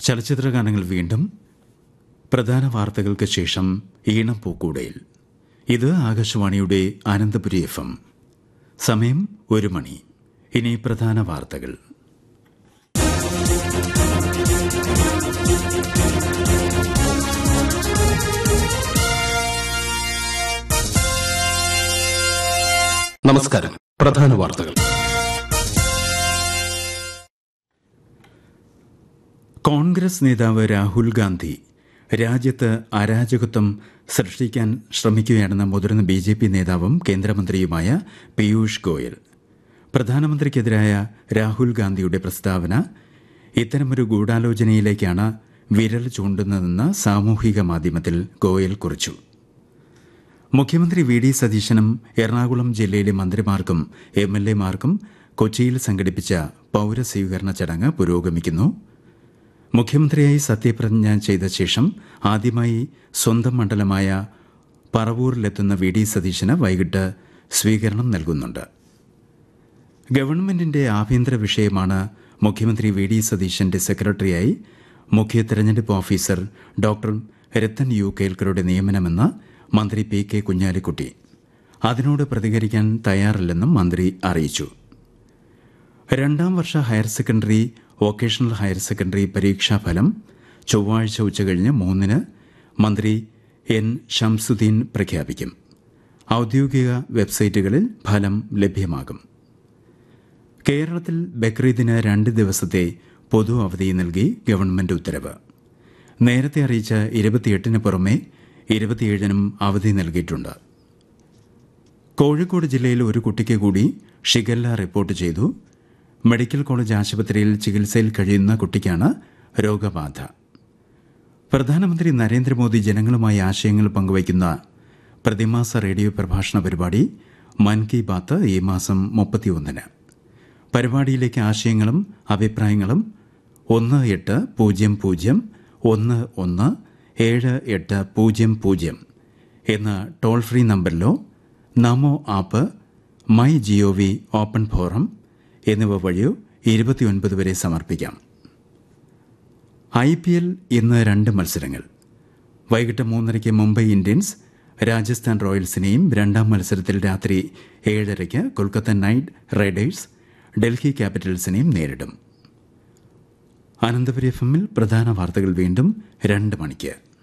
ചലച്ചിത്ര ഗാനങ്ങൾ വീണ്ടും പ്രധാന വാർത്തകൾക്ക് ശേഷം ഈണം പൂക്കൂടയിൽ ഇത് ആകാശവാണിയുടെ ആനന്ദപുരി എഫ് എം സമയം ഒരു മണി ഇനി പ്രധാന വാർത്തകൾ നമസ്കാരം പ്രധാന വാർത്തകൾ കോൺഗ്രസ് നേതാവ് രാഹുൽ ഗാന്ധി രാജ്യത്ത് അരാജകത്വം സൃഷ്ടിക്കാൻ ശ്രമിക്കുകയാണെന്ന മുതിർന്ന ബി ജെ പി നേതാവും കേന്ദ്രമന്ത്രിയുമായ പീയൂഷ് ഗോയൽ പ്രധാനമന്ത്രിക്കെതിരായ രാഹുൽ ഗാന്ധിയുടെ പ്രസ്താവന ഇത്തരമൊരു ഗൂഢാലോചനയിലേക്കാണ് വിരൽ ചൂണ്ടുന്നതെന്ന് സാമൂഹിക മാധ്യമത്തിൽ ഗോയൽ കുറിച്ചു മുഖ്യമന്ത്രി വി ഡി സതീശനും എറണാകുളം ജില്ലയിലെ മന്ത്രിമാർക്കും എം എൽ എമാർക്കും കൊച്ചിയിൽ സംഘടിപ്പിച്ച പൌരസ്വീകരണ ചടങ്ങ് പുരോഗമിക്കുന്നു മുഖ്യമന്ത്രിയായി സത്യപ്രതിജ്ഞ ചെയ്ത ശേഷം ആദ്യമായി സ്വന്തം മണ്ഡലമായ പറവൂരിലെത്തുന്ന വി ഡി സതീശന് വൈകിട്ട് സ്വീകരണം നൽകുന്നുണ്ട് ഗവൺമെന്റിന്റെ ആഭ്യന്തര വിഷയമാണ് മുഖ്യമന്ത്രി വി ഡി സതീശന്റെ സെക്രട്ടറിയായി മുഖ്യ തെരഞ്ഞെടുപ്പ് ഓഫീസർ ഡോക്ടർ രത്തൻ യു കേൽക്കറുടെ നിയമനമെന്ന് മന്ത്രി പി കെ കുഞ്ഞാലിക്കുട്ടി അതിനോട് പ്രതികരിക്കാൻ തയ്യാറില്ലെന്നും മന്ത്രി അറിയിച്ചു രണ്ടാം വർഷ higher secondary vocational higher secondary പരീക്ഷാഫലം ചൊവ്വാഴ്ച ഉച്ചകഴിഞ്ഞ് മൂന്നിന് മന്ത്രി എൻ ഷംസുദ്ദീൻ പ്രഖ്യാപിക്കും ഔദ്യോഗിക വെബ്സൈറ്റുകളിൽ ഫലം ലഭ്യമാകും കേരളത്തിൽ ബക്രീദിന് രണ്ട് ദിവസത്തെ പൊതു അവധി നൽകി ഗവൺമെന്റ് ഉത്തരവ് നേരത്തെ അറിയിച്ച ഇരുപത്തിയെട്ടിന് പുറമെ ഇരുപത്തിയേഴിനും അവധി നൽകിയിട്ടുണ്ട് കോഴിക്കോട് ജില്ലയിൽ ഒരു കുട്ടിക്ക് കൂടി ഷിഗല്ല റിപ്പോർട്ട് ചെയ്തു മെഡിക്കൽ കോളേജ് ആശുപത്രിയിൽ ചികിത്സയിൽ കഴിയുന്ന കുട്ടിക്കാണ് രോഗബാധ പ്രധാനമന്ത്രി നരേന്ദ്രമോദി ജനങ്ങളുമായി ആശയങ്ങൾ പങ്കുവയ്ക്കുന്ന പ്രതിമാസ റേഡിയോ പ്രഭാഷണ പരിപാടി മൻ കി ബാത്ത് ഈ മാസം മുപ്പത്തിയൊന്നിന് പരിപാടിയിലേക്ക് ആശയങ്ങളും അഭിപ്രായങ്ങളും ഒന്ന് എട്ട് പൂജ്യം പൂജ്യം ഒന്ന് ഒന്ന് ഏഴ് എട്ട് പൂജ്യം പൂജ്യം എന്ന ടോൾ ഫ്രീ നമ്പറിലോ NaMo app my G O V open forum എന്നിവ വഴിയോ ഇരുപത്തിയൊൻപത് വരെ സമർപ്പിക്കാം ഐ പി എൽ ഇന്ന് രണ്ട് മത്സരങ്ങൾ വൈകിട്ട് മൂന്നരയ്ക്ക് മുംബൈ ഇന്ത്യൻസ് രാജസ്ഥാൻ റോയൽസിനെയും രണ്ടാം മത്സരത്തിൽ രാത്രി ഏഴരയ്ക്ക് കൊൽക്കത്ത നൈറ്റ് റൈഡേഴ്സ് ഡൽഹി ക്യാപിറ്റൽസിനെയും നേരിടും അനന്തപുരി എഫ് എമ്മിൽ പ്രധാന വാർത്തകൾ വീണ്ടും രണ്ട് മണിക്ക്